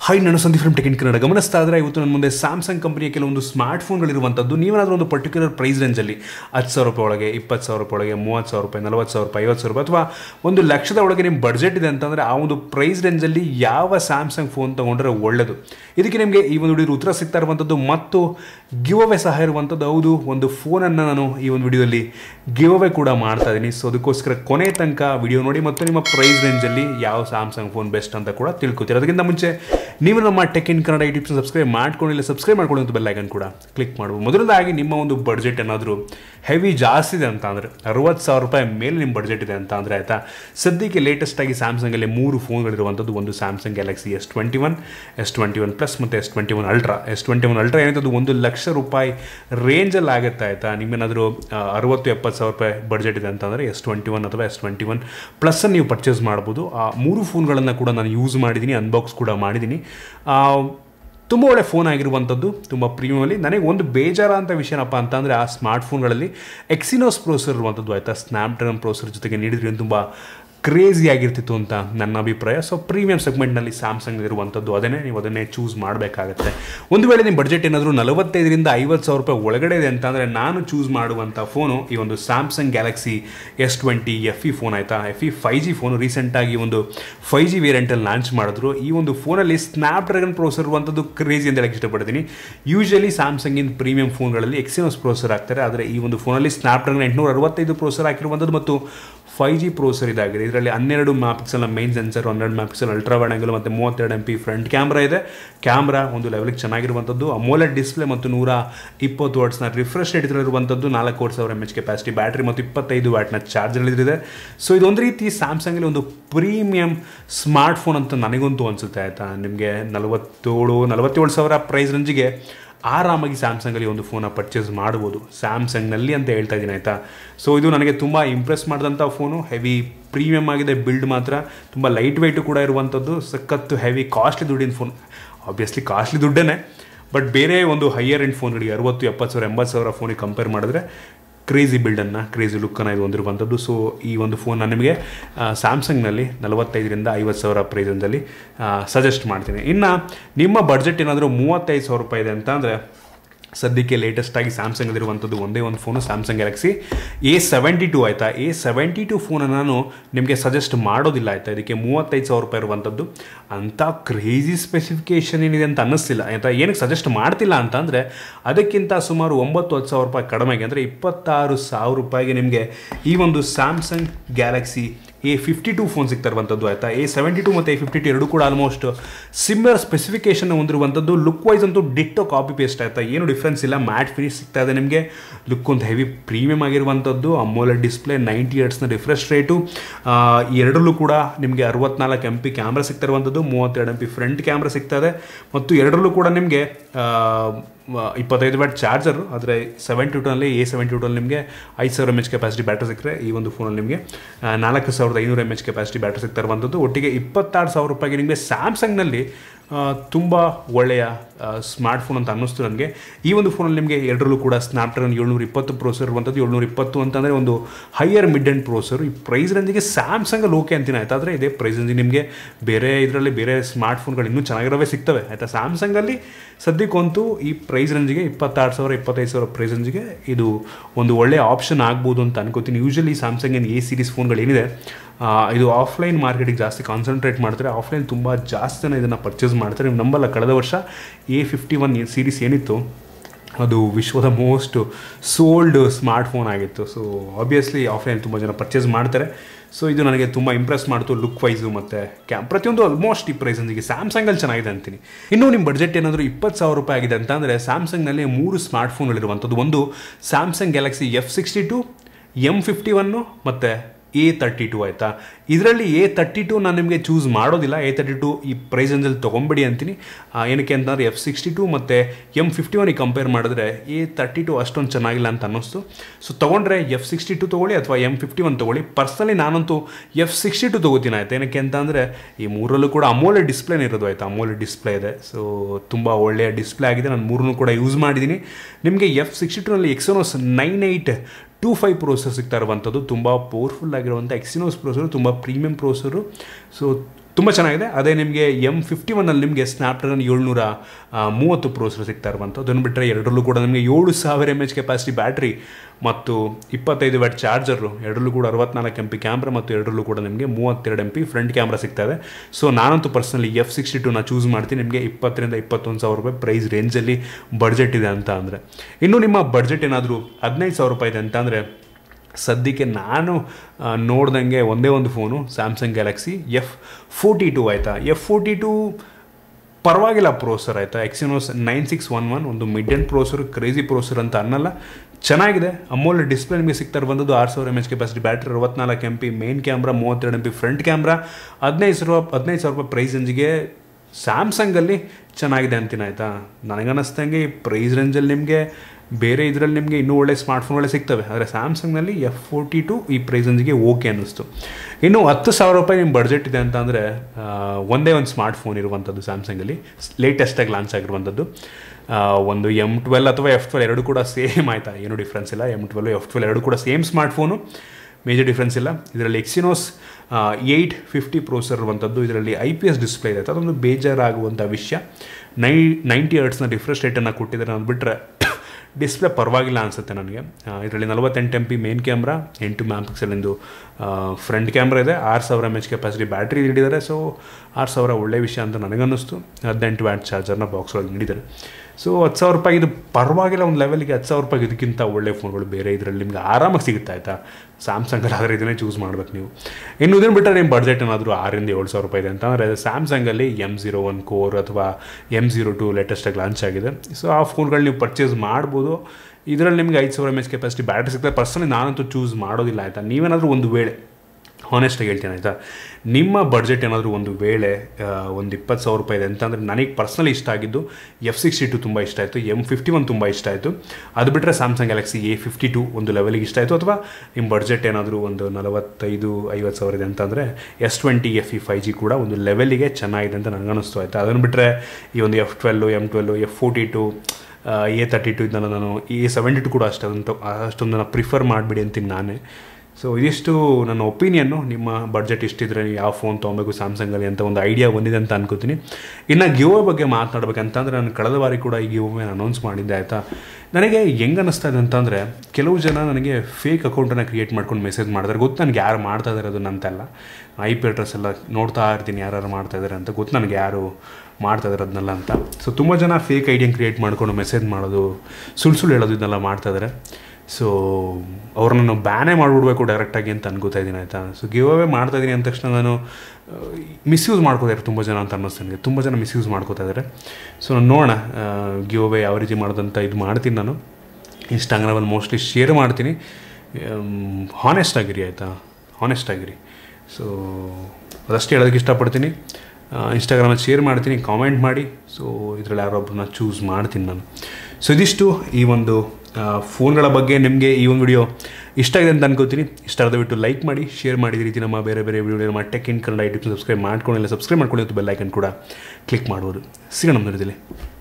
hi ನಾನು Sandeep from ಟೆಕಿನ್ Kannada ಗಮನಿಸ್ತಾ ಇದ್ರೆ ಇವತ್ತು ನನ್ನ ಮುಂದೆ ಸ್ಯಾಮ್ಸಂಗ್ ಕಂಪನಿಯ ಕೆಲವೊಂದು ಸ್ಮಾರ್ಟ್ ಫೋನ್ಗಳಿರುವಂಥದ್ದು ನೀವೇನಾದರೂ ಒಂದು ಪರ್ಟಿಕ್ಯುಲರ್ ಪ್ರೈಸ್ ರೇಂಜಲ್ಲಿ ಹತ್ತು ಸಾವಿರ ರೂಪಾಯಿ ಒಳಗೆ ಇಪ್ಪತ್ತು ಸಾವಿರ ರೂಪಾಯಿ ಒಳಗೆ ಮೂವತ್ತು ಸಾವಿರ ರೂಪಾಯಿ ನಲವತ್ತು ಸಾವಿರ ರೂಪಾಯಿ ಐವತ್ತು ಸಾವಿರ ರೂಪಾಯಿ ಅಥವಾ ಒಂದು ಲಕ್ಷದ ಒಳಗೆ ನಿಮ್ಮ ಬಡ್ಜೆಟ್ ಇದೆ ಅಂತಂದರೆ ಆ ಒಂದು ಪ್ರೈಸ್ ರೇಂಜಲ್ಲಿ ಯಾವ ಸ್ಯಾಮ್ಸಂಗ್ ಫೋನ್ ತೊಗೊಂಡ್ರೆ ಒಳ್ಳೆಯದು ಇದಕ್ಕೆ ನಿಮಗೆ ಈ ಒಂದು ವಿಡಿಯೋ ಉತ್ತರ ಸಿಗ್ತಾ ಇರುವಂಥದ್ದು ಮತ್ತು ಗಿವ್ ಅವೇ ಸಹ ಇರುವಂಥದ್ದು ಹೌದು ಒಂದು ಫೋನನ್ನು ನಾನು ಈ ಒಂದು ವಿಡಿಯೋದಲ್ಲಿ ಗಿವ್ ಅವೇ ಕೂಡ ಮಾಡ್ತಾ ಇದ್ದೀನಿ ಸೊ ಅದಕ್ಕೋಸ್ಕರ ಕೊನೆ ತನಕ ವಿಡಿಯೋ ನೋಡಿ ಮತ್ತು ನಿಮ್ಮ ಪ್ರೈಸ್ ರೇಂಜಲ್ಲಿ ಯಾವ ಸ್ಯಾಮ್ಸಂಗ್ ಫೋನ್ ಬೆಸ್ಟ್ ಅಂತ ಕೂಡ ತಿಳ್ಕೊತೀರ ಅದಕ್ಕಿಂತ ಮುಂಚೆ ನೀವು ನಮ್ಮ tech in Kannada YouTube subscribe ಮಾಡ್ಕೊಂಡಿಲ್ಲ ಸಬ್ಸ್ಕ್ರೈಬ್ ಮಾಡ್ಕೊಳ್ಳಿ ಅಂತ ಬೆಲ್ ಐಕನ್ ಕೂಡ ಕ್ಲಿಕ್ ಮಾಡ್ಬೋದು ಮೊದಲದಾಗಿ ನಿಮ್ಮ ಒಂದು ಬಡ್ಜೆಟ್ ಏನಾದರೂ ಹೆವಿ ಜಾಸ್ತಿ ಇದೆ ಅಂತ ಅಂದರೆ ಅರವತ್ತು ಸಾವಿರ ರೂಪಾಯಿ ಮೇಲೆ ನಿಮ್ಮ ಬಡ್ಜೆಟ್ ಇದೆ ಅಂತ ಅಂದರೆ ಆಯಿತಾ ಸದ್ಯಕ್ಕೆ ಲೇಟೆಸ್ಟ್ ಆಗಿ ಸ್ಯಾಮ್ಸಂಗಲ್ಲಿ ಮೂರು ಫೋನ್ಗಳಿರುವಂಥದ್ದು ಒಂದು Samsung Galaxy S twenty one S twenty one plus ಮತ್ತು S twenty one ultra S twenty one ultra ಏನಿದೆ ಒಂದು ಲಕ್ಷ ರೂಪಾಯಿ ರೇಂಜಲ್ಲಿ ಆಗುತ್ತೆ ಆಯಿತಾ ನಿಮ್ಗೇನಾದರೂ ಅರವತ್ತು ಎಪ್ಪತ್ತು ಸಾವಿರ ರೂಪಾಯಿ ಬಡ್ಜೆಟ್ ಇದೆ ಅಂತಂದರೆ ಎಸ್ ಟ್ವೆಂಟಿ ಒನ್ ಅಥವಾ ಎಸ್ ಟ್ವೆಂಟಿ ಒನ್ ಪ್ಲಸ್ಸನ್ನು ನೀವು ಪರ್ಚೇಸ್ ಮಾಡ್ಬೋದು ಆ ಮೂರು ಫೋನ್ಗಳನ್ನು ಕೂಡ ನಾನು ಯೂಸ್ ಮಾಡಿದ್ದೀನಿ ಅನ್ಬಾಕ್ಸ್ ಕೂಡ ಮಾಡಿದ್ದೀನಿ ತುಂಬ ಒಳ್ಳೆ ಫೋನ್ ಆಗಿರುವಂಥದ್ದು ತುಂಬ ಪ್ರೀಮಿಯಮಲ್ಲಿ ನನಗೆ ಒಂದು ಬೇಜಾರ ಅಂತ ವಿಷಯನಪ್ಪ ಅಂತಂದರೆ ಆ ಸ್ಮಾರ್ಟ್ ಫೋನ್ಗಳಲ್ಲಿ ಎಕ್ಸಿನೋಸ್ ಪ್ರೋಸರ್ ಇರುವಂಥದ್ದು ಆಯಿತಾ ಸ್ನ್ಯಾಪ್ಡ್ರಾಗನ್ ಪ್ರೋಸರ್ ಜೊತೆಗೆ ನೀಡಿದ್ರೆ ತುಂಬ ಕ್ರೇಜಿ ಆಗಿರ್ತಿತ್ತು ಅಂತ ನನ್ನ ಅಭಿಪ್ರಾಯ ಸೊ ಪ್ರೀಮಿಯಂ ಸೆಗ್ಮೆಂಟ್ನಲ್ಲಿ ಸ್ಯಾಮ್ಸಂಗ್ ಇರುವಂಥದ್ದು ಅದನ್ನೇ ನೀವು ಅದನ್ನೇ ಚೂಸ್ ಮಾಡಬೇಕಾಗತ್ತೆ ಒಂದು ವೇಳೆ ನಿಮ್ಮ ಬಡ್ಜೆಟ್ ಏನಾದರೂ ನಲವತ್ತೈದರಿಂದ ಐವತ್ತು ಸಾವಿರ ರೂಪಾಯಿ ಒಳಗಡೆ ಇದೆ ಅಂತಂದರೆ ನಾನು ಚೂಸ್ ಮಾಡುವಂಥ ಫೋನು ಈ ಒಂದು Samsung Galaxy S twenty F E phone ಆಯಿತಾ F E five G phone ರೀಸೆಂಟಾಗಿ ಒಂದು ಫೈ ಜಿ ವೇರಿಯಂಟಲ್ಲಿ ಲಾಂಚ್ ಮಾಡಿದ್ರು ಈ ಒಂದು ಫೋನಲ್ಲಿ ಸ್ನ್ಯಾಪ್ ಡ್ರ್ಯಾಗನ್ ಪ್ರೋಸರ್ ಇರುವಂಥದ್ದು ಕ್ರೇಜಿ ಅಂತ ಹೇಳಕ್ಕೆ ಇಷ್ಟಪಡ್ತೀನಿ ಯೂಶಲಿ ಸ್ಯಾಮ್ಸಂಗಿನ ಪ್ರೀಮಿಯಂ ಫೋನ್ಗಳಲ್ಲಿ ಎಕ್ಸಿನೋಸ್ ಪ್ರೋಸರ್ ಹಾಕ್ತಾರೆ ಆದರೆ ಈ ಒಂದು ಫೋನಲ್ಲಿ ಸ್ನ್ಯಾಪ್ ಡ್ರ್ಯಾಗನ್ ಎಂಟುನೂರ ಅರವತ್ತೈದು ಪ್ರೋಸರ್ ಹಾಕಿರುವಂಥದ್ದು ಮತ್ತು ಫೈ ಜಿ ಪ್ರೋಸರ್ ಇದಾಗಿದೆ ಇದರಲ್ಲಿ ಹನ್ನೆರಡು ಮ್ಯಾಪಿಕ್ಸೆಲ್ನ ಮೈನ್ ಸೆನ್ಸರ್ ಹನ್ನೆರಡು ಮ್ಯಾಪಿಕ್ಸೆಲ್ ಅಲ್ಟ್ರಾ ವೈಡ್ ಆಂಗಲ್ ಮತ್ತು ಮೂವತ್ತೆರಡು ಎಂ ಪಿ ಫ್ರಂಟ್ ಕ್ಯಾಮ್ರಾ ಇದೆ ಕ್ಯಾಮ್ರಾ ಒಂದು ಲೆವೆಲ್ಗೆ ಚೆನ್ನಾಗಿರುವಂಥದ್ದು ಅಮೋಲೆಡ್ ಡಿಸ್ಪ್ಲೇ ಮತ್ತು ನೂರ ಇಪ್ಪತ್ತು ವಾಟ್ಸ್ನ ರಿಫ್ರೆಶ್ ರೇಟ್ ಇರುವಂಥದ್ದು ನಾಲ್ಕು ವರ್ಷ ಸಾವಿರ ಎಮ್ ಎಚ್ ಕೆಪಾಸಿಟಿ ಬ್ಯಾಟ್ರಿ ಮತ್ತು ಇಪ್ಪತ್ತೈದು ವ್ಯಾಟ್ನ ಚಾರ್ಜರ್ ಇದೆ ಸೊ ಇದೊಂದು ರೀತಿ ಸ್ಯಾಮ್ಸಂಗಲ್ಲಿ ಒಂದು ಪ್ರೀಮಿಯಂ ಸ್ಮಾರ್ಟ್ ಫೋನ್ ಅಂತ ನನಗಂತೂ ಅನಿಸುತ್ತೆ ಆಯಿತಾ ನಿಮಗೆ ನಲವತ್ತೇಳು ನಲವತ್ತೇಳು ಸಾವಿರ ಪ್ರೈಸ್ ರೇಂಜಿಗೆ ಆರಾಮಾಗಿ ಸ್ಯಾಮ್ಸಂಗಲ್ಲಿ ಒಂದು ಫೋನ ಪರ್ಚೇಸ್ ಮಾಡ್ಬೋದು ಸ್ಯಾಮ್ಸಂಗ್ನಲ್ಲಿ ಅಂತ ಹೇಳ್ತಾ ಇದ್ದೀನಿ ಆಯಿತಾ ಸೊ ಇದು ನನಗೆ ತುಂಬ ಇಂಪ್ರೆಸ್ ಮಾಡಿದಂಥ ಫೋನು ಹೆವಿ ಪ್ರೀಮಿಯಮ್ ಆಗಿದೆ ಬಿಲ್ಡ್ ಮಾತ್ರ ತುಂಬ ಲೈಟ್ ವೆಯ್ಟು ಕೂಡ ಇರುವಂಥದ್ದು ಸಖತ್ತು ಹೆವಿ ಕಾಸ್ಟ್ಲಿ ದುಡ್ಡಿನ ಫೋನ್ ಆಬ್ವಿಯಸ್ಲಿ ಕಾಸ್ಟ್ಲಿ ದುಡ್ಡೇ ಬಟ್ ಬೇರೆ ಒಂದು ಹೈಯರ್ ಎಂಡ್ ಫೋನ್ಗಳಿಗೆ ಅರವತ್ತು ಎಪ್ಪತ್ತು ಸಾವಿರ ಎಂಬತ್ತು ಸಾವಿರ ಫೋನಿಗೆ ಕಂಪೇರ್ ಮಾಡಿದ್ರೆ ಕ್ರೇಜಿ ಬಿಲ್ಡನ್ನು ಕ್ರೇಜಿ ಲುಕ್ಕನ್ನು ಇದು ಹೊಂದಿರುವಂಥದ್ದು ಸೊ ಈ ಒಂದು ಫೋನ್ ನಾನು ನಿಮಗೆ ಸ್ಯಾಮ್ಸಂಗ್ನಲ್ಲಿ ನಲವತ್ತೈದರಿಂದ ಐವತ್ತು ಸಾವಿರ ಪ್ರೈಸಲ್ಲಿ ಸಜೆಸ್ಟ್ ಮಾಡ್ತೀನಿ ಇನ್ನು ನಿಮ್ಮ ಬಡ್ಜೆಟ್ ಏನಾದರೂ ಮೂವತ್ತೈದು ಸಾವಿರ ರೂಪಾಯಿ ಇದೆ ಅಂತ ಅಂದರೆ ಸದ್ಯಕ್ಕೆ ಲೇಟೆಸ್ಟಾಗಿ ಸ್ಯಾಮ್ಸಂಗ್ ಇರುವಂಥದ್ದು ಒಂದೇ ಒಂದು phone Samsung Galaxy A seventy two ಆಯಿತಾ ಎ ಸೆವೆಂಟಿ ಟು ಫೋನನ್ನು ನಾನು ನಿಮಗೆ ಸಜೆಸ್ಟ್ ಮಾಡೋದಿಲ್ಲ ಆಯಿತಾ ಇದಕ್ಕೆ ಮೂವತ್ತೈದು ಸಾವಿರ ರೂಪಾಯಿ ಇರುವಂಥದ್ದು ಅಂಥ ಕ್ರೇಜಿ ಸ್ಪೆಸಿಫಿಕೇಷನ್ ಏನಿದೆ ಅಂತ ಅನ್ನಿಸ್ತಿಲ್ಲ ಆಯಿತಾ ಏನಕ್ಕೆ ಸಜೆಸ್ಟ್ ಮಾಡ್ತಿಲ್ಲ ಅಂತಂದರೆ ಅದಕ್ಕಿಂತ ಸುಮಾರು ಒಂಬತ್ತು ಹತ್ತು ಸಾವಿರ ರೂಪಾಯಿ ಕಡಿಮೆಗೆ ಅಂದರೆ ಇಪ್ಪತ್ತಾರು ಸಾವಿರ ರೂಪಾಯಿಗೆ ನಿಮಗೆ ಈ ಒಂದು Samsung Galaxy A fifty two phone ಸಿಗ್ತಾ ಇರುವಂಥದ್ದು ಆಯಿತಾ ಎ ಸೆವೆಂಟಿ ಟು ಮತ್ತು ಎ ಫಿಫ್ಟಿ ಟು ಎರಡು ಕೂಡ ಆಲ್ಮೋಸ್ಟ್ ಸಿಮಿಲರ್ ಸ್ಪೆಸಿಫಿಕೇಷನ್ ಹೊಂದಿರುವಂಥದ್ದು ಲುಕ್ ವೈಸ್ ಅಂತೂ ಡಿಟ್ಟೋ ಕಾಪಿ ಪೇಸ್ಟ್ ಆಯಿತಾ ಏನು ಡಿಫ್ರೆನ್ಸ್ ಇಲ್ಲ ಮ್ಯಾಟ್ ಫಿನಿಶ್ ಸಿಗ್ತಾ ಇದೆ ನಿಮಗೆ ಲುಕ್ ಒಂದು ಹೆವಿ ಪ್ರೀಮಿಯಮ್ ಆಗಿರುವಂಥದ್ದು ಅಮೋಲೆಡ್ ಡಿಸ್ಪ್ಲೇ ನೈಂಟಿ ಇಯರ್ಸ್ನ ರಿಫ್ರೆಶ್ ರೇಟು ಎರಡರಲ್ಲೂ ಕೂಡ ನಿಮಗೆ ಅರವತ್ನಾಲ್ಕು ಎಂ ಪಿ ಕ್ಯಾಮ್ರಾ ಸಿಗ್ತಾ ಇರುವಂಥದ್ದು ಮೂವತ್ತೆರಡು ಎಂ ಪಿ ಫ್ರಂಟ್ ಕ್ಯಾಮ್ರಾ ಸಿಗ್ತಾ ಇದೆ ಮತ್ತು ಎರಡರಲ್ಲೂ ಕೂಡ ನಿಮಗೆ ಇಪ್ಪತ್ತೈದು ವ್ಯಾಟ್ ಚಾರ್ಜರು ಆದರೆ ಸೆವೆಂಟಿ ಟೂನಲ್ಲಿ ಎ ಸೆವೆಂಟಿ ಟೂನಲ್ಲಿ ನಿಮಗೆ ಐದು ಸಾವಿರ ಎಮ್ ಎಚ್ ಕೆಪಾಸಿಟಿ ಬ್ಯಾಟ್ರಿ ಸಿಕ್ಕರೆ ಈ ಒಂದು ಫೋನಲ್ಲಿ ನಿಮಗೆ ನಾಲ್ಕು ಸಾವಿರದ ಐನೂರು ಎಮ್ ಎಚ್ ಕೆಪಾಸಿಟಿ ಬ್ಯಾಟ್ರಿ ಸಿಗ್ತಾ ಇರುವಂಥದ್ದು ಒಟ್ಟಿಗೆ ಇಪ್ಪತ್ತಾರು ಸಾವಿರ ರೂಪಾಯಿಗೆ ನಿಮಗೆ ಸ್ಯಾಮ್ಸಂಗ್ನಲ್ಲಿ ತುಂಬ ಒಳ್ಳೆಯ ಸ್ಮಾರ್ಟ್ ಫೋನ್ ಅಂತ ಅನ್ನಿಸ್ತು ನನಗೆ ಈ ಒಂದು ಫೋನಲ್ಲಿ ನಿಮಗೆ ಎರಡರಲ್ಲೂ ಕೂಡ ಸ್ನ್ಯಾಪ್ಡ್ರಾಗನ್ ಏಳ್ನೂರ ಇಪ್ಪತ್ತು ಪ್ರೋಸರ್ ಇರುವಂಥದ್ದು ಏಳ್ನೂರ ಇಪ್ಪತ್ತು ಅಂತಂದರೆ ಒಂದು ಹೈಯರ್ ಮಿಡ್ ಆ್ಯಂಡ್ ಪ್ರೋಸರ್ ಈ ಪ್ರೈಸ್ ರೇಂಜಿಗೆ ಸ್ಯಾಮ್ಸಂಗಲ್ಲಿ ಓಕೆ ಅಂತೀನಿ ಆಯ್ತಾ ಆದರೆ ಇದೇ ಪ್ರೈಸ್ ರೇಂಜಿಗೆ ನಿಮಗೆ ಬೇರೆ ಇದರಲ್ಲಿ ಬೇರೆ ಸ್ಮಾರ್ಟ್ ಫೋನ್ಗಳು ಇನ್ನೂ ಚೆನ್ನಾಗಿರೋವೇ ಸಿಗ್ತವೆ ಆಯಿತಾ ಸ್ಯಾಮ್ಸಂಗಲ್ಲಿ ಸದ್ಯಕ್ಕಂತೂ ಈ ಪ್ರೈಸ್ ರೇಂಜಿಗೆ ಇಪ್ಪತ್ತಾರು ಸಾವಿರ ಇಪ್ಪತ್ತೈದು ಸಾವಿರ ಪ್ರೈಸ್ ರೇಂಜಿಗೆ ಇದು ಒಂದು ಒಳ್ಳೆಯ ಆಪ್ಷನ್ ಆಗ್ಬೋದು ಅಂತ ಅನ್ಕೋತೀನಿ ಯೂಶಲಿ ಸ್ಯಾಮ್ಸಂಗಿನ ಎ ಸೀರೀಸ್ ಫೋನ್ಗಳೇನಿದೆ ಇದು ಆಫ್ಲೈನ್ ಮಾರ್ಕೆಟಿಗೆ ಜಾಸ್ತಿ ಕಾನ್ಸಂಟ್ರೇಟ್ ಮಾಡ್ತಾರೆ ಆಫ್ಲೈನ್ ತುಂಬ ಜಾಸ್ತಿ ಜನ ಇದನ್ನು ಪರ್ಚೇಸ್ ಮಾಡ್ತಾರೆ ನೀವು ನಂಬಲ್ಲ ಕಳೆದ ವರ್ಷ ಎ ಫಿಫ್ಟಿ ಒನ್ ಸೀರೀಸ್ ಏನಿತ್ತು ಅದು ವಿಶ್ವದ ಮೋಸ್ಟ್ ಸೋಲ್ಡ್ ಸ್ಮಾರ್ಟ್ ಫೋನ್ ಆಗಿತ್ತು ಸೊ ಆಬ್ವಿಯಸ್ಲಿ ಆಫ್ಲೈನ್ ತುಂಬ ಜನ ಪರ್ಚೇಸ್ ಮಾಡ್ತಾರೆ ಸೊ ಇದು ನನಗೆ ತುಂಬ ಇಂಪ್ರೆಸ್ ಮಾಡ್ತು ಲುಕ್ ವೈಸು ಮತ್ತು ಕ್ಯಾಮ್ ಪ್ರತಿಯೊಂದು ಆಲ್ಮೋಸ್ಟ್ ಈ ಪ್ರೈಸನ್ಸಿಗೆ ಸ್ಯಾಮ್ಸಂಗಲ್ಲಿ ಚೆನ್ನಾಗಿದೆ ಅಂತೀನಿ ಇನ್ನು ನಿಮ್ಮ ಬಡ್ಜೆಟ್ ಏನಾದರೂ ಇಪ್ಪತ್ತು ಸಾವಿರ ರೂಪಾಯಿ ಆಗಿದೆ ಅಂತಂದರೆ ಸ್ಯಾಮ್ಸಂಗ್ನಲ್ಲಿ ಮೂರು ಸ್ಮಾರ್ಟ್ ಫೋನ್ಗಳಿರುವಂಥದ್ದು ಒಂದು Samsung Galaxy F sixty two M fifty one ಮತ್ತು ಎ ತರ್ಟಿ ಟು ಆಯಿತಾ ಇದರಲ್ಲಿ ಎ ತರ್ಟಿ ಟು ನಾನು ನಿಮಗೆ ಚೂಸ್ ಮಾಡೋದಿಲ್ಲ ಎ ತರ್ಟಿ ಟು ಈ ಪ್ರೈಸ್ ರೇಂಜಲ್ಲಿ ತೊಗೊಂಬಿಡಿ ಅಂತೀನಿ ಏನಕ್ಕೆ ಅಂತಂದರೆ ಎಫ್ ಸಿಕ್ಸ್ಟಿ ಟು ಮತ್ತು ಎಮ್ ಫಿಫ್ಟಿ ಒನಿಗೆ ಕಂಪೇರ್ ಮಾಡಿದ್ರೆ ಎ ತರ್ಟಿ ಟು ಅಷ್ಟೊಂದು ಚೆನ್ನಾಗಿಲ್ಲ ಅಂತ ಅನ್ನಿಸ್ತು ಸೊ ತೊಗೊಂಡ್ರೆ ಎಫ್ ಸಿಕ್ಸ್ಟಿ ಟು ತೊಗೊಳ್ಳಿ ಅಥವಾ ಎಮ್ ಫಿಫ್ಟಿ ಒನ್ ತೊಗೊಳ್ಳಿ ಪರ್ಸನಲಿ ನಾನಂತೂ ಎಫ್ ಸಿಕ್ಸ್ಟಿ ಟು ತೊಗೋತೀನಿ ಆಯ್ತು ಏನಕ್ಕೆ ಅಂತಂದರೆ ಈ ಮೂರಲ್ಲೂ ಕೂಡ ಅಮೋಲೆ ಡಿಸ್ಪ್ಲೇನೇ ಇರೋದು ಆಯಿತಾ ಅಮೋಲೆ ಡಿಸ್ಪ್ಲೇ ಇದೆ ಸೊ ತುಂಬ ಒಳ್ಳೆಯ ಡಿಸ್ಪ್ಲೇ ಆಗಿದೆ ನಾನು ಮೂರನ್ನು ಕೂಡ ಯೂಸ್ ಮಾಡಿದ್ದೀನಿ ನಿಮಗೆ ಎಫ್ ಸಿಕ್ಸ್ಟಿ ಟೂನಲ್ಲಿ Exynos nine eight two five processor ಸಿಗ್ತಾ ಇರುವಂಥದ್ದು ತುಂಬ ಪವರ್ಫುಲ್ ಆಗಿರುವಂಥ ಎಕ್ಸಿನೋಸ್ ಪ್ರೋಸರು ತುಂಬ ಪ್ರೀಮಿಯಂ ಪ್ರೋಸರು ಸೊ ತುಂಬ ಚೆನ್ನಾಗಿದೆ ಅದೇ ನಿಮಗೆ ಎಮ್ ಫಿಫ್ಟಿ ಒನ್ನಲ್ಲಿ ನಿಮಗೆ ಸ್ನ್ಯಾಪ್ಡ್ರಾಗನ್ ಏಳ್ನೂರ ಆ, ಮೂವತ್ತು ಪ್ರೋಸರ್ ಸಿಗ್ತಾ ಇರುವಂಥದ್ದು ಅದನ್ನು ಬಿಟ್ಟರೆ ಎರಡರಲ್ಲೂ ಕೂಡ ನಿಮಗೆ ಏಳು ಸಾವಿರ ಎಮ್ ಎಚ್ ಕೆಪಾಸಿಟಿ ಬ್ಯಾಟ್ರಿ ಮತ್ತು ಇಪ್ಪತ್ತೈದು ವ್ಯಾಟ್ ಚಾರ್ಜರು ಎರಡರಲ್ಲೂ ಕೂಡ ಅರವತ್ನಾಲ್ಕು ಎಂ ಪಿ ಕ್ಯಾಮ್ರಾ ಮತ್ತು ಎರಡರಲ್ಲೂ ಕೂಡ ನಿಮಗೆ ಮೂವತ್ತೆರಡು ಎಂ ಪಿ ಫ್ರಂಟ್ ಕ್ಯಾಮ್ರಾ ಸಿಗ್ತಾ ಇದೆ ಸೊ ನಾನಂತೂ ಪರ್ಸನಲಿ ಎಫ್ ಸಿಕ್ಸ್ಟಿ ಟೂನ ಚೂಸ್ ಮಾಡ್ತೀನಿ ನಿಮಗೆ ಇಪ್ಪತ್ತರಿಂದ ಇಪ್ಪತ್ತೊಂದು ಸಾವಿರ ರೂಪಾಯಿ ಪ್ರೈಸ್ ರೇಂಜಲ್ಲಿ ಬಡ್ಜೆಟ್ ಇದೆ ಅಂತ ಅಂದರೆ ಇನ್ನು ನಿಮ್ಮ ಬಡ್ಜೆಟ್ ಏನಾದರೂ ಹದಿನೈದು ಸಾವಿರ ರೂಪಾಯಿ ಇದೆ ಅಂತ ಅಂದರೆ ಸದ್ಯಕ್ಕೆ ನಾನು ಆ, ನೋಡ್ದಂಗೆ ಒಂದೇ ಒಂದು phone Samsung Galaxy F forty two ಆಯಿತಾ ಎಫ್ ಫೋರ್ಟಿ ಟೂ ಪರವಾಗಿಲ್ಲ ಪ್ರೋಸರ್ ಆಯಿತಾ Exynos nine six one one ಒಂದು mid end processor crazy processor ಅಂತ ಅನ್ನಲ್ಲ ಚೆನ್ನಾಗಿದೆ ಅಮೋಲ್ ಡಿಸ್ಪ್ಲೇ ನಿಮಗೆ ಸಿಗ್ತಾ ಬಂದದ್ದು ಆರು ಸಾವಿರ ಎಮ್ ಎಚ್ ಕೆಪಾಸಿಟಿ ಬ್ಯಾಟ್ರಿ ಅರವತ್ನಾಲ್ಕು ಎಂ ಪಿ ಮೇನ್ ಕ್ಯಾಮ್ರಾ ಮೂವತ್ತೆರಡು ಎಂ ಪಿ ಫ್ರಂಟ್ ಕ್ಯಾಮ್ರಾ ಹದಿನೈದು ಸಾವಿರ ಹದಿನೈದು ಸಾವಿರ ರೂಪಾಯಿ ಪ್ರೈಸ್ ರೇಂಜ್ಗೆ ಸ್ಯಾಮ್ಸಂಗಲ್ಲಿ ಚೆನ್ನಾಗಿದೆ ಅಂತೀನಿ ಆಯಿತಾ ನನಗನ್ನಿಸ್ದಂಗೆ ಈ ಪ್ರೈಸ್ ರೇಂಜಲ್ಲಿ ನಿಮಗೆ ಬೇರೆ ಇದರಲ್ಲಿ ನಿಮಗೆ ಇನ್ನೂ ಒಳ್ಳೆ ಸ್ಮಾರ್ಟ್ಫೋನ್ಗಳೇ ಸಿಗ್ತವೆ ಆದರೆ ಸ್ಯಾಮ್ಸಂಗ್ನಲ್ಲಿ ಎಫ್ ಫೋರ್ಟಿ ಟು ಈ ಪ್ರೈಸ್ ರೇಂಜ್ಗೆ ಓಕೆ ಅನ್ನಿಸ್ತು ಇನ್ನು ಹತ್ತು ಸಾವಿರ ರೂಪಾಯಿ ನಿಮ್ಮ ಬಡ್ಜೆಟ್ ಇದೆ ಅಂತ ಅಂದರೆ ಒಂದೇ ಒಂದು ಸ್ಮಾರ್ಟ್ ಫೋನ್ ಇರುವಂಥದ್ದು ಸ್ಯಾಮ್ಸಂಗಲ್ಲಿ ಲೇಟೆಸ್ಟಾಗಿ ಲಾಂಚ್ ಆಗಿರುವಂಥದ್ದು ಆ, ಒಂದು ಎಮ್ ಟ್ವೆಲ್ ಅಥವಾ ಎಫ್ ಟ್ವೆಲ್ ಎರಡು ಕೂಡ ಸೇಮ್ ಆಯಿತಾ ಏನೂ ಡಿಫ್ರೆನ್ಸ್ ಇಲ್ಲ ಎಮ್ ಟ್ವೆಲ್ ಎಫ್ ಟ್ವೆಲ್ ಎರಡು ಕೂಡ same smart phone major difference ಇಲ್ಲ ಇದರಲ್ಲಿ ಎಕ್ಸಿನೋಸ್ ಏಯ್ಟ್ ಫಿಫ್ಟಿ ಪ್ರೋಸರ್ ಇರುವಂಥದ್ದು ಇದರಲ್ಲಿ ಐ ಪಿ ಎಸ್ ಡಿಸ್ಪ್ಲೇ ಇದೆ ಅದೊಂದು ಬೇಜಾರಾಗುವಂಥ ವಿಷಯ ನೈ ನೈಂಟಿ ಹರ್ಟ್ಸ್ನ ರಿಫ್ರೆಶ್ ರೇಟನ್ನು ಕೊಟ್ಟಿದ್ದಾರೆ ಅದು ಬಿಟ್ಟರೆ ಡಿಸ್ಪ್ಲೇ ಪರವಾಗಿಲ್ಲ ಅನಿಸುತ್ತೆ ನನಗೆ ಇದರಲ್ಲಿ ನಲವತ್ತೆಂಟು ಎಂ ಪಿ ಮೇನ್ ಕ್ಯಾಮ್ರಾ ಎಂಟು ಮ್ಯಾಮ್ ಪಿಕ್ಸೆಲಿಂದು ಫ್ರಂಟ್ ಕ್ಯಾಮ್ರಾ ಇದೆ ಆರು ಸಾವಿರ ಎಮ್ ಎಚ್ ಕೆಪಾಸಿಟಿ ಬ್ಯಾಟ್ರಿ ನೀಡಿದ್ದಾರೆ ಸೊ ಆರು ಸಾವಿರ ಒಳ್ಳೆ ವಿಷಯ ಅಂತ ನನಗನ್ನಿಸ್ತು ಹದಿನೆಂಟು ವ್ಯಾಟ್ ಚಾರ್ಜರ್ನ ಬಾಕ್ಸ್ ಒಳಗೆ ನೀಡಿದ್ದಾರೆ ಸೊ ಹತ್ತು ಸಾವಿರ ರೂಪಾಯಿ ಇದು ಪರವಾಗಿಲ್ಲ ಒಂದು ಲೆವೆಲ್ಗೆ ಹತ್ತು ಸಾವಿರ ರೂಪಾಯಿ ಇದಕ್ಕಿಂತ ಒಳ್ಳೆ ಫೋನ್ಗಳು ಬೇರೆ ಇದರಲ್ಲಿ ನಿಮ್ಗೆ ಆರಾಮಾಗಿ ಸಿಗುತ್ತೆ ಆಯಿತಾ ಸ್ಯಾಮ್ಸಂಗಲ್ಲಿ ಆದರೆ ಇದನ್ನೇ ಚೂಸ್ ಮಾಡ್ಬೇಕು ನೀವು ಇನ್ನು ಇದನ್ನು ಬಿಟ್ಟರೆ ನಿಮ್ಮ ಬಡ್ಜೆಟ್ ಏನಾದರೂ ಆರಿಂದ ಏಳು ಸಾವಿರ ರೂಪಾಯಿ ಇದೆ ಅಂತ ಅಂದರೆ ಸ್ಯಾಮ್ಸಂಗಲ್ಲಿ ಎಮ್ ಜೀರೋ ಒನ್ ಕೋರ್ ಅಥವಾ ಎಮ್ ಜೀರೋ ಟು ಲೇಟೆಸ್ಟಾಗಿ ಲಾಂಚ್ ಆಗಿದೆ ಸೊ ಆ ಫೋನ್ಗಳು ನೀವು ಪರ್ಚೇಸ್ ಮಾಡ್ಬೋದು ಇದರಲ್ಲಿ ನಿಮಗೆ ಐದು ಸಾವಿರ ಎಮ್ ಎಚ್ ಕೆಪಾಸಿಟಿ ಬ್ಯಾಟ್ರಿ ಸಿಗ್ತದೆ ಪರ್ಸನಲಿ ನಾನಂತೂ ಚೂಸ್ ಮಾಡೋದಿಲ್ಲ ಆಯಿತಾ ನೀವೇನಾದರೂ ಒಂದು ವೇಳೆ ಹಾನೆಸ್ಟಾಗಿ ಹೇಳ್ತೀನಿ ಆಯಿತಾ ನಿಮ್ಮ ಬಡ್ಜೆಟ್ ಏನಾದರೂ ಒಂದು ವೇಳೆ ಆ, ಒಂದು ಇಪ್ಪತ್ತು ಸಾವಿರ ರೂಪಾಯಿ ಇದೆ ಅಂತಂದರೆ ನನಗೆ ಪರ್ಸ್ನಲಿ ಇಷ್ಟ ಆಗಿದ್ದು ಎಫ್ ಸಿಕ್ಸ್ಟಿ ಟು ತುಂಬ ಇಷ್ಟ ಆಯಿತು ಎಮ್ ಫಿಫ್ಟಿ ಒನ್ ತುಂಬ ಇಷ್ಟ ಆಯಿತು ಅದು ಬಿಟ್ಟರೆ Samsung Galaxy A fifty two ಒಂದು ಲೆವೆಲಿಗೆ ಇಷ್ಟ ಆಯಿತು ಅಥವಾ ನಿಮ್ಮ ಬಡ್ಜೆಟ್ ಏನಾದರೂ ಒಂದು ನಲವತ್ತೈದು ಐವತ್ತು ಸಾವಿರ ಇದೆ ಅಂತಂದರೆ S twenty F E five G ಕೂಡ ಒಂದು ಲೆವೆಲಿಗೆ ಚೆನ್ನಾಗಿದೆ ಅಂತ ನನಗನ್ನಿಸ್ತು ಆಯಿತಾ ಅದನ್ನು ಬಿಟ್ಟರೆ ಈ ಒಂದು F twelve M twelve F forty two A thirty two ಇದನ್ನು ನಾನು ಎ ಸೆವೆಂಟಿ ಟು ಕೂಡ ಅಷ್ಟು ಅದಂತ ಅಷ್ಟೊಂದು ನಾನು ಪ್ರಿಫರ್ ಮಾಡಿಬಿಡಿ ಅಂತೀನಿ ನಾನೇ ಸೊ ಇದಿಷ್ಟು ನನ್ನ ಒಪಿನಿಯನ್ನು ನಿಮ್ಮ ಬಡ್ಜೆಟ್ ಇಷ್ಟಿದ್ರೆ ನೀವು ಯಾವ ಫೋನ್ ತೊಗೊಬೇಕು ಸ್ಯಾಮ್ಸಂಗಲ್ಲಿ ಅಂತ ಒಂದು ಐಡಿಯಾ ಬಂದಿದೆ ಅಂತ ಅನ್ಕೋತೀನಿ ಇನ್ನು ಗಿವೋ ಬಗ್ಗೆ ಮಾತನಾಡ್ಬೇಕಂತಂದರೆ ನಾನು ಕಳೆದ ಬಾರಿ ಕೂಡ ಈ ಗಿವೋವೆ ಅನೌನ್ಸ್ ಮಾಡಿದ್ದೆ ಆಯಿತಾ ನನಗೆ ಹೆಂಗೆ ಅನ್ನಿಸ್ತಾ ಇದೆ ಅಂತಂದರೆ ಕೆಲವು ಜನ ನನಗೆ ಫೇಕ್ ಅಕೌಂಟನ್ನು ಕ್ರಿಯೇಟ್ ಮಾಡ್ಕೊಂಡು ಮೆಸೇಜ್ ಮಾಡ್ತಾರೆ ಗೊತ್ತು ನನಗೆ ಯಾರು ಮಾಡ್ತಾ ಇದ್ದಾರೆ ಅದು ನಂತಲ್ಲ ಐ ಪಿ ಅಡ್ರೆಸ್ ಎಲ್ಲ ನೋಡ್ತಾ ಇರ್ತೀನಿ ಯಾರು ಮಾಡ್ತಾ ಇದ್ದಾರೆ ಅಂತ ಗೊತ್ತು ನನಗೆ ಯಾರು ಮಾಡ್ತಾ ಇದ್ದಾರೆ ಅದನ್ನೆಲ್ಲ ಅಂತ ಸೊ ತುಂಬ ಜನ ಫೇಕ್ ಐಡಿಯನ್ ಕ್ರಿಯೇಟ್ ಮಾಡ್ಕೊಂಡು ಮೆಸೇಜ್ ಮಾಡೋದು ಸುಳ್ಳು ಸುಳ್ಳು ಹೇಳೋದು ಇದನ್ನೆಲ್ಲ ಮಾಡ್ತಾ ಇದ್ದಾರೆ ಸೊ ಅವ್ರನ್ನ ನಾವು ಬ್ಯಾನೇ ಮಾಡಿಬಿಡ್ಬೇಕು ಡೈರೆಕ್ಟಾಗಿ ಅಂತ ಅನ್ಕೋತಾ ಇದ್ದೀನಿ ಆಯಿತಾ ಸೊ ಗಿವ್ ಅವೇ ಮಾಡ್ತಾ ಇದ್ದೀನಿ ಅಂದ ತಕ್ಷಣ ನಾನು ಮಿಸ್ಯೂಸ್ ಮಾಡ್ಕೋತಾ ಇದ್ದಾರೆ ತುಂಬ ಜನ ಅಂತ ಅನ್ನಿಸ್ತು ನನಗೆ ತುಂಬ ಜನ ಮಿಸ್ಯೂಸ್ ಮಾಡ್ಕೋತಾ ಇದ್ದಾರೆ ಸೊ ನಾನು ನೋಡೋಣ ಗಿವ್ ಅವೇ ಯಾವ ರೀತಿ ಮಾಡೋದಂತ ಇದು ಮಾಡ್ತೀನಿ ನಾನು ಇನ್ಸ್ಟಾಗ್ರಾಮಲ್ಲಿ ಮೋಸ್ಟ್ಲಿ ಶೇರ್ ಮಾಡ್ತೀನಿ ಹಾನೆಸ್ಟ್ ಆಗಿರಿ ಆಯಿತಾ ಹಾನೆಸ್ಟ್ ಆಗಿರಿ ಸೊ ಅದಷ್ಟೇ ಹೇಳೋದಕ್ಕೆ ಇಷ್ಟಪಡ್ತೀನಿ ಇನ್ಸ್ಟಾಗ್ರಾಮಲ್ಲಿ ಶೇರ್ ಮಾಡ್ತೀನಿ ಕಾಮೆಂಟ್ ಮಾಡಿ ಸೊ ಇದರಲ್ಲಿ ಯಾರೊಬ್ಬರನ್ನ ಚೂಸ್ ಮಾಡ್ತೀನಿ ನಾನು ಸೊ ಇದಿಷ್ಟು ಈ ಒಂದು ಆ, ಫೋನ್ಗಳ ಬಗ್ಗೆ ನಿಮಗೆ ಈ ಒಂದು ವಿಡಿಯೋ ಇಷ್ಟ ಆಗಿದೆ ಅಂತ ಅನ್ಕೋತೀನಿ ಇಷ್ಟ ಆದ ಬಿಟ್ಟು ಲೈಕ್ ಮಾಡಿ ಶೇರ್ ಮಾಡಿ ಈ ರೀತಿ ನಮ್ಮ ಬೇರೆ ಬೇರೆ ವಿಡಿಯೋ ನಮ್ಮ tech in Kannada YouTube subscribe ಮಾಡ್ಕೊಂಡಿಲ್ಲ ಸಬ್ಸ್ಕ್ರೈಬ್ ಮಾಡ್ಕೊಳ್ಳಿ ಮತ್ತು ಬೆಲ್ ಐಕನ್ ಕೂಡ ಕ್ಲಿಕ್ ಮಾಡ್ಬೋದು ಸಿಗೋಣ ಮುಂದಿನ